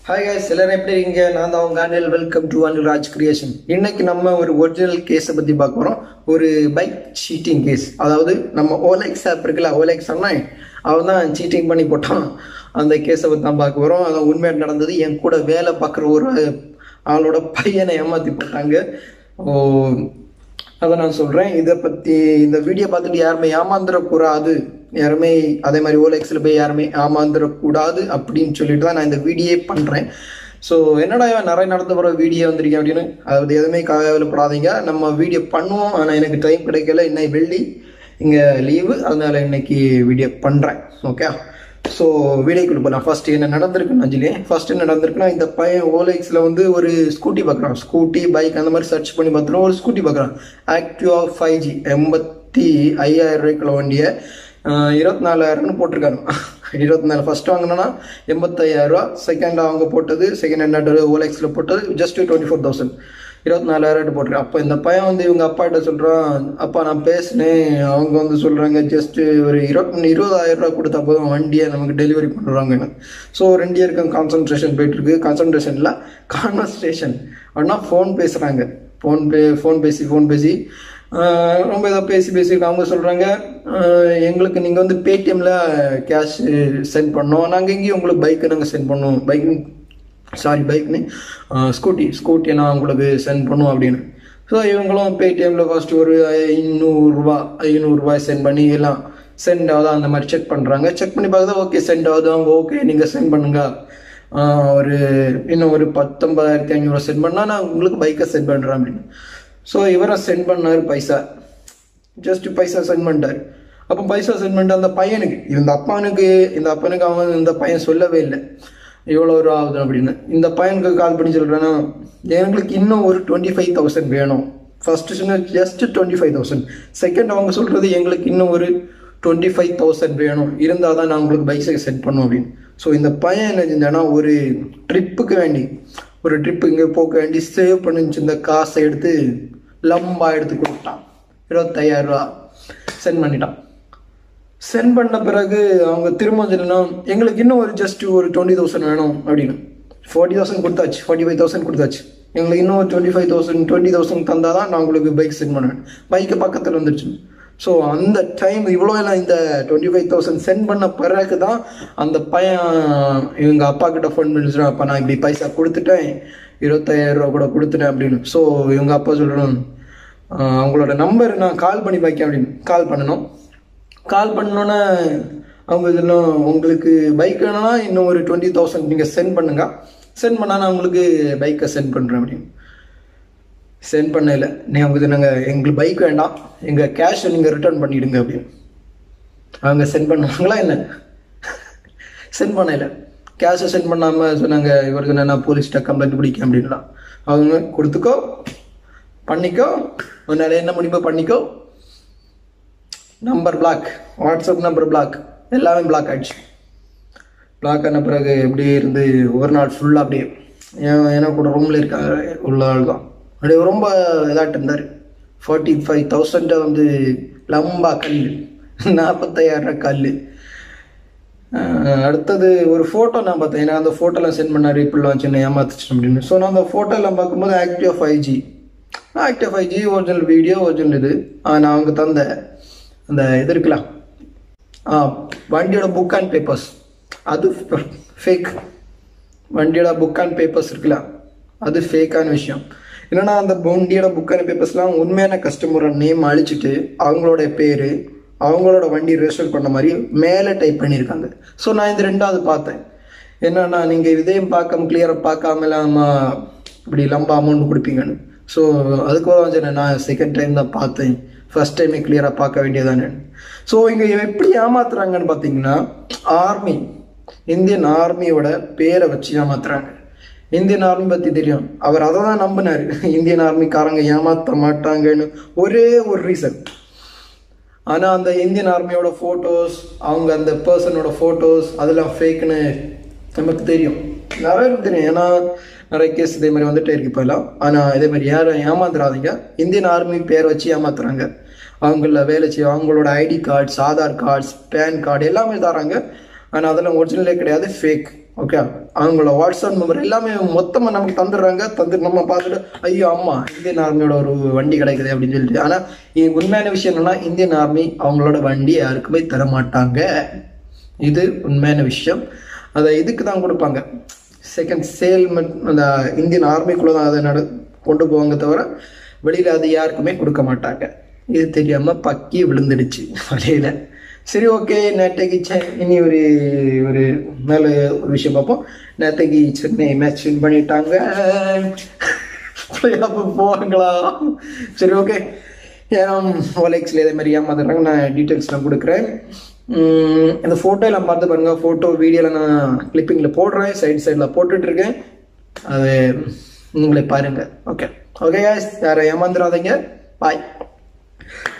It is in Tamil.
ஹாய் guys எல்லாரும் எப்படி இருக்கீங்க நான் தான் உங்க Anil welcome to Anil Raj creation இன்னைக்கு நம்ம ஒரு ஒரிஜினல் கேஸை பத்தி பார்க்க போறோம் ஒரு பைக் சீட்டிங் கேஸ் அதாவது நம்ம ஓலெக்ஸ் ஆப் இருக்குல்ல ஓலெக்ஸ் அண்ணன் அவன் தான் சீட்டிங் பண்ணி போட்டான் அந்த கேஸை பத்தி தான் பார்க்க போறோம் அதான் உண்மையாக நடந்தது என் கூட வேலை பார்க்குற ஒரு ஆளோட பையனை ஏமாத்தி போட்டாங்க ஓ அதை நான் சொல்கிறேன் இதை பற்றி இந்த வீடியோ பார்த்துட்டு யாருமே ஏமாந்துடக்கூடாது யாருமே அதே மாதிரி ஓலெக்ஸில் போய் யாருமே ஏமாந்துடக்கூடாது அப்படின்னு சொல்லிட்டு தான் நான் இந்த வீடியோ பண்ணுறேன் ஸோ என்னடா இவன் நிறைய நடந்து போகிற வீடியோ வந்திருக்கேன் அப்படின்னு அது எதுவுமே கவலைப்படாதீங்க நம்ம வீடியோ பண்ணுவோம் ஆனால் எனக்கு டைம் கிடைக்கல இன்னைக்கு வெள்ளி இங்கே லீவு அதனால இன்னைக்கு வீடியோ பண்ணுறேன் ஓகே ஸோ வீடியோக்குள்ள போகலாம் ஃபர்ஸ்ட் என்ன நடந்திருக்குன்னு அஞ்சலி ஃபர்ஸ்ட் என்ன நடந்திருக்குன்னா இந்த பையன் ஓலெக்ஸில் வந்து ஒரு ஸ்கூட்டி பார்க்குறான் ஸ்கூட்டி பைக் அந்த மாதிரி சர்ச் பண்ணி பார்த்துட்டு ஒரு ஸ்கூட்டி பார்க்குறான் ஆக்டிவா ஃபைவ் ஜி எண்பத்தி ஐயாயிரம் ரூபாய்க்குள்ள வண்டியை இருபத்தி நாலாயிரம்னு போட்டிருக்காங்க இருபத்தி நாலு ஃபர்ஸ்ட் வாங்கினோன்னா எண்பத்தையாயிரம் ரூபா செகண்ட் அவங்க போட்டது செகண்ட் ஹேண்ட் ஓலெக்ஸில் போட்டது ஜஸ்ட் டுவெண்ட்டி ஃபோர் தௌசண்ட் இருபத்தி நாலாயிரம் போட்டிருக்கேன் அப்போ இந்த பையன் வந்து இவங்க அப்பாட்ட சொல்கிறான் அப்பா நான் பேசினேன் அவங்க வந்து சொல்கிறாங்க ஜஸ்ட் ஒரு இருபத்தி இருபதாயிரம் ரூபா கொடுத்தா போதும் வண்டியை நமக்கு டெலிவரி பண்ணுறாங்கன்னு ஸோ ரெண்டு இயருக்கும் கான்சன்ட்ரேஷன் போயிட்டுருக்கு கான்சன்ட்ரேஷனில் கான்வர்சேஷன் அப்படின்னா ஃபோன் பேசுகிறாங்க ஃபோன் பே ஃபோன் பேசி ஃபோன் பேசி ஆஹ் ரொம்ப இதாக பேசி பேசி அவங்க சொல்கிறாங்க எங்களுக்கு நீங்கள் வந்து பேடிஎம்மில் கேஷ் சென்ட் பண்ணோம் நாங்கள் எங்கேயும் உங்களுக்கு பைக்கு நாங்கள் சென்ட் பண்ணோம் பைக் சாரி பைக்னு ஸ்கூட்டி ஸ்கூட்டியை நான் உங்களுக்கு சென்ட் பண்ணுவோம் அப்படின்னு ஸோ இவங்களும் பேடிஎம்மில் ஃபர்ஸ்ட் ஒரு ஐநூறுரூவா ஐநூறுரூவாய் சென்ட் பண்ணி எல்லாம் சென்ட் ஆகுதா அந்த மாதிரி செக் பண்ணுறாங்க செக் பண்ணி பார்த்தா ஓகே சென்ட் ஆகுது அவங்க ஓகே நீங்கள் சென்ட் பண்ணுங்க ஆஹ் ஒரு இன்னும் ஒரு பத்தொன்பதாயிரத்தி ஐநூறுரூவா சென்ட் பண்ணால் நான் உங்களுக்கு பைக்கை சென்ட் பண்ணுறேன் அப்படின்னு ஸோ இவரை சென்ட் பண்ணார் பைசா ஜஸ்ட் பைசா சென்ட் பண்ணிட்டார் அப்போ பைசா சென்ட் பண்ணிட்டு அந்த பையனுக்கு இந்த அப்பனுக்கு இந்த அப்பனுக்கு அவன் இந்த பையன் சொல்லவே இல்லை இவ்வளோ ரூபா ஆகுது அப்படின்னு இந்த பையனுக்கு கால் பண்ணி சொல்கிறேன்னா எங்களுக்கு இன்னும் ஒரு டுவெண்ட்டி ஃபைவ் தௌசண்ட் வேணும் ஃபர்ஸ்ட் சொன்ன just twenty five thousand second அவங்க சொல்கிறது எங்களுக்கு இன்னும் ஒரு டுவெண்ட்டி ஃபைவ் தௌசண்ட் வேணும் இருந்தால் தான் நான் உங்களுக்கு பைசை சென்ட் பண்ணுவோம் அப்படின்னு ஸோ இந்த பையன் என்ன செஞ்சானா ஒரு ட்ரிப்புக்கு வேண்டி ஒரு ட்ரிப்பு இங்கே போக வேண்டி சேவ் பண்ணி இந்த காசை எடுத்து லம்பா எடுத்து கொடுத்தான் இருபத்தையாயிரம் ரூபா சென்ட் பண்ணிட்டான் சென்ட் பண்ண பிறகு அவங்க திரும்ப சொல்லணும் எங்களுக்கு இன்னும் ஒரு ஜஸ்ட் ஒரு டுவெண்ட்டி தௌசண்ட் வேணும் அப்படின்னு ஃபார்ட்டி தௌசண்ட் கொடுத்தாச்சு ஃபார்ட்டி ஃபைவ் தௌசண்ட் கொடுத்தாச்சு எங்களுக்கு இன்னும் ஒரு twenty five thousand twenty thousand தந்தால் தான் நான் உங்களுக்கு பைக் சென்ட் பண்ணுவேன் பைக்கு பக்கத்தில் வந்துருச்சு ஸோ அந்த டைம் இவ்வளோ எல்லாம் இந்த டுவெண்ட்டி ஃபைவ் தௌசண்ட் சென்ட் பண்ண பிறகு தான் அந்த பையன் இவங்க அப்பா கிட்ட ஃபோன் பண்ணி சொல்கிறான் அப்பா நான் இப்படி பைசா கொடுத்துட்டேன் இருபத்தாயிரம் ரூபா கூட கொடுத்துட்டேன் அப்படின்னு ஸோ இவங்க அப்பா சொல்லணும் அவங்களோட நம்பர் நான் கால் பண்ணி வைக்க அப்படின்னு கால் பண்ணணும் கால் பண்ணோன்னே அவங்க இதெல்லாம் உங்களுக்கு பைக் வேணும்னா இன்னும் ஒரு டுவெண்ட்டி தௌசண்ட் நீங்கள் சென்ட் பண்ணுங்க சென்ட் பண்ணால் நான் உங்களுக்கு பைக்கை சென்ட் பண்ணுறேன் அப்படின்னு சென்ட் பண்ணல நீங்கள் அவங்க நாங்கள் எங்களுக்கு பைக் வேண்டாம் எங்கள் கேஷை நீங்கள் ரிட்டர்ன் பண்ணிவிடுங்க அப்படின்னு அவங்க சென்ட் பண்ணுவாங்களா என்ன சென்ட் பண்ணல கேஷை சென்ட் பண்ணாமல் சொன்னாங்க இவருக்கு நான் போலீஸ்கிட்ட கம்ப்ளைண்ட் பிடிக்க அப்படின்லாம் அவங்க கொடுத்துக்கோ பண்ணிக்கோ உன்னால் என்ன முடியுமோ பண்ணிக்கோ number block WhatsApp number block எல்லாமே பிளாக் ஆயிடுச்சு பிளாக் ஆன பிறகு எப்படியே இருந்து ஒரு நாள் ஃபுல்லாக அப்படியே ஏன் ஏன்னா கூட ரூமில் இருக்காங்க உள்ள ஆள் தான் அப்படியே ரொம்ப இதாட்டு இருந்தார் ஃபார்ட்டி ஃபைவ் தௌசண்டை வந்து லம்பா கல் நாற்பத்தையாயிரம் கல் அடுத்தது ஒரு ஃபோட்டோ நான் பார்த்தேன் ஏன்னா அந்த ஃபோட்டோலாம் சென்ட் பண்ணார் இப்படிலாம் சின்ன ஏமாத்துச்சு அப்படின்னு ஸோ நான் அந்த ஃபோட்டோலாம் பார்க்கும்போது Activa five G Activa five G original video original இது நான் அவங்க தந்த அந்த இது இருக்கலாம் ஆ வண்டியோட புக் அண்ட் பேப்பர்ஸ் அது ஃபேக் வண்டியோட புக் அண்ட் பேப்பர்ஸ் இருக்கலாம் அது ஃபேக்கான விஷயம் என்னன்னா அந்த வண்டியோட புக் அண்ட் பேப்பர்ஸ்லாம் உண்மையான கஸ்டமரோட நேம் அழிச்சிட்டு அவங்களோட பேர் அவங்களோட வண்டி ரெஜிஸ்டர் பண்ண மாதிரி மேலே டைப் பண்ணியிருக்காங்க ஸோ நான் இந்த ரெண்டாவது பார்த்தேன் என்னன்னா நீங்கள் இதையும் பார்க்காம கிளியராக பார்க்காம இல்லாமல் இப்படி லம்ப அமௌண்ட் கொடுப்பீங்கன்னு ஸோ அதுக்கு சொன்னேன் நான் செகண்ட் டைம் தான் பார்த்தேன் ஃபர்ஸ்ட் டைமே கிளியராக பார்க்க வேண்டியதானே ஸோ இங்கே எப்படி ஏமாத்துறாங்கன்னு பார்த்தீங்கன்னா ஆர்மி இந்தியன் ஆர்மியோட பேரை வச்சு ஏமாத்துறாங்க இந்தியன் ஆர்மி பற்றி தெரியும் அவர் அதை தான் நம்பினார் இந்தியன் ஆர்மிக்காரங்க ஏமாற்ற மாட்டாங்கன்னு ஒரே ஒரு ரீசன் ஆனால் அந்த இந்தியன் ஆர்மியோட ஃபோட்டோஸ் அவங்க அந்த பர்சனோட ஃபோட்டோஸ் அதெல்லாம் ஃபேக்குன்னு நமக்கு தெரியும் நிறைய பேருக்கு தெரியும் ஏன்னா நிறைய கேஸ் இதே மாதிரி வந்துட்டே இருக்கு இப்போலாம் ஆனால் இதே மாதிரி யாரும் ஏமாத்துறாதீங்க இந்தியன் ஆர்மி பேர் வச்சு ஏமாத்துறாங்க அவங்கள வேலை செய்ய அவங்களோட ID cards Aadhaar cards PAN card எல்லாமே தராங்க ஆனால் அதெல்லாம் ஒரிஜினலே கிடையாது ஃபேக் ஓகே அவங்களோட வாட்ஸ்அப் நம்பர் எல்லாமே மொத்தமாக நமக்கு தந்துடுறாங்க தந்து நம்ம பார்த்துட்டு ஐயோ ஆமா இந்தியன் ஆர்மியோட ஒரு வண்டி கிடைக்குது அப்படின்னு சொல்லிட்டு ஆனால் இது உண்மையான விஷயம் என்னன்னா இந்தியன் ஆர்மி அவங்களோட வண்டி யாருக்குமே தர மாட்டாங்க இது உண்மையான விஷயம் அதை இதுக்கு தான் கொடுப்பாங்க செகண்ட் சேல் அந்த இந்தியன் ஆர்மிக்குள்ளே தான் அதை நட கொண்டு போவாங்க தவிர வெளியில் அது யாருக்குமே கொடுக்க மாட்டாங்க இது தெரியாமல் பக்கி விழுந்துடுச்சு வழியில் சரி ஓகே நேற்றைக்கு செ- இனி ஒரு ஒரு நல்ல ஒரு விஷயம் பார்ப்போம் நேற்றைக்கு சென்னை மேட்ச் வின் பண்ணிட்டாங்க அப்போ போவாங்களா சரி ஓகே ஏன் ஓலெக்ஸில் இதே மாதிரி ஏமாத்துறாங்க நான் டீட்டெயில்ஸ் நான் கொடுக்குறேன் உம், இந்த ஃபோட்டோ எல்லாம் பார்த்து பாருங்க ஃபோட்டோ வீடியோவில் நான் கிளிப்பிங்கில் போடுறேன் சைடு சைடில் போட்டுட்ருக்கேன் அது நீங்களே பாருங்க ஓகே ஓகே யாரை ஏமாந்துடாதீங்க பாய்